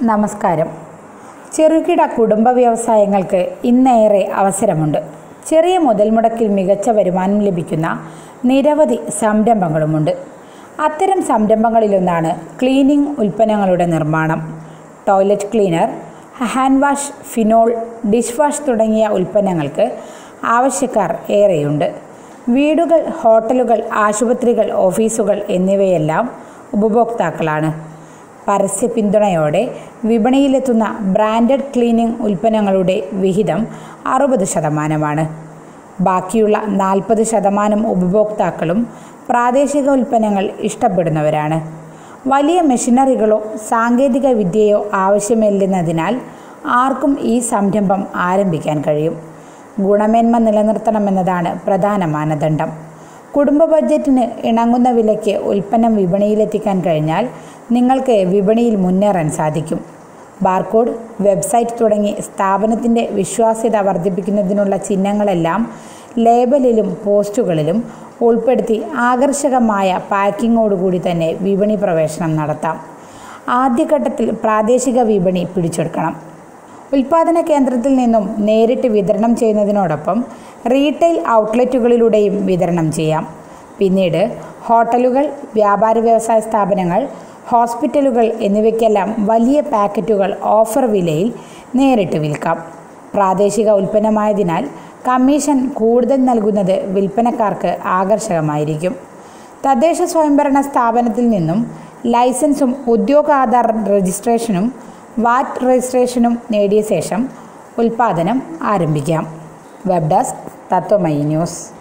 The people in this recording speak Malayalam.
നമസ്കാരം ചെറുകിട കുടുംബ വ്യവസായങ്ങൾക്ക് ഇന്നേറെ അവസരമുണ്ട് ചെറിയ മുതൽ മുടക്കിൽ മികച്ച വരുമാനം ലഭിക്കുന്ന നിരവധി സംരംഭങ്ങളുമുണ്ട് അത്തരം സംരംഭങ്ങളിലൊന്നാണ് ക്ലീനിംഗ് ഉൽപ്പന്നങ്ങളുടെ നിർമ്മാണം toilet cleaner hand wash phenol dish wash തുടങ്ങിയ ഉൽപ്പന്നങ്ങൾക്ക് ആവശ്യക്കാർ ഏറെയുണ്ട് വീടുകൾ ഹോട്ടലുകൾ ആശുപത്രികൾ ഓഫീസുകൾ എന്നിവയെല്ലാം ഉപഭോക്താക്കളാണ് പരസ്യ പിന്തുണയോടെ വിപണിയിലെത്തുന്ന ബ്രാൻഡഡ് ക്ലീനിംഗ് ഉൽപ്പന്നങ്ങളുടെ വിഹിതം അറുപത് ശതമാനമാണ് ബാക്കിയുള്ള നാൽപ്പത് ശതമാനം ഉപഭോക്താക്കളും പ്രാദേശിക ഉൽപ്പന്നങ്ങൾ ഇഷ്ടപ്പെടുന്നവരാണ് വലിയ മെഷീനറികളോ സാങ്കേതിക വിദ്യയോ ആവശ്യമില്ലെന്നതിനാൽ ആർക്കും ഈ സംരംഭം ആരംഭിക്കാൻ കഴിയും ഗുണമേന്മ നിലനിർത്തണമെന്നതാണ് പ്രധാന മാനദണ്ഡം കുടുംബ ബഡ്ജറ്റിന് ഇണങ്ങുന്ന വിലയ്ക്ക് ഉൽപ്പന്നം വിപണിയിലെത്തിക്കാൻ കഴിഞ്ഞാൽ നിങ്ങൾക്ക് വിപണിയിൽ മുന്നേറാൻ സാധിക്കും ബാർകോഡ് വെബ്സൈറ്റ് തുടങ്ങി സ്ഥാപനത്തിൻ്റെ വിശ്വാസ്യത വർദ്ധിപ്പിക്കുന്നതിനുള്ള ചിഹ്നങ്ങളെല്ലാം ലേബലിലും പോസ്റ്റുകളിലും ഉൾപ്പെടുത്തി ആകർഷകമായ പാക്കിങ്ങോടുകൂടി തന്നെ വിപണി പ്രവേശനം നടത്താം ആദ്യഘട്ടത്തിൽ പ്രാദേശിക വിപണി പിടിച്ചെടുക്കണം ഉൽപാദന കേന്ദ്രത്തിൽ നിന്നും നേരിട്ട് വിതരണം ചെയ്യുന്നതിനോടൊപ്പം റീറ്റെയിൽ ഔട്ട്ലെറ്റുകളിലൂടെയും വിതരണം ചെയ്യാം പിന്നീട് ഹോട്ടലുകൾ വ്യാപാര വ്യവസായ സ്ഥാപനങ്ങൾ ഹോസ്പിറ്റലുകൾ എന്നിവയ്ക്കെല്ലാം വലിയ പാക്കറ്റുകൾ ഓഫർ വിലയിൽ നേരിട്ട് വിൽക്കാം പ്രാദേശിക ഉൽപ്പന്നമായതിനാൽ കമ്മീഷൻ കൂടുതൽ നൽകുന്നത് വിൽപ്പനക്കാർക്ക് ആകർഷകമായിരിക്കും തദ്ദേശ സ്വയംഭരണ സ്ഥാപനത്തിൽ നിന്നും ലൈസൻസും ഉദ്യോഗാധാർ രജിസ്ട്രേഷനും വാറ്റ് രജിസ്ട്രേഷനും നേടിയ ശേഷം ഉൽപ്പാദനം ആരംഭിക്കാം വെബ് ഡെസ്ക് തത്വമയി ന്യൂസ്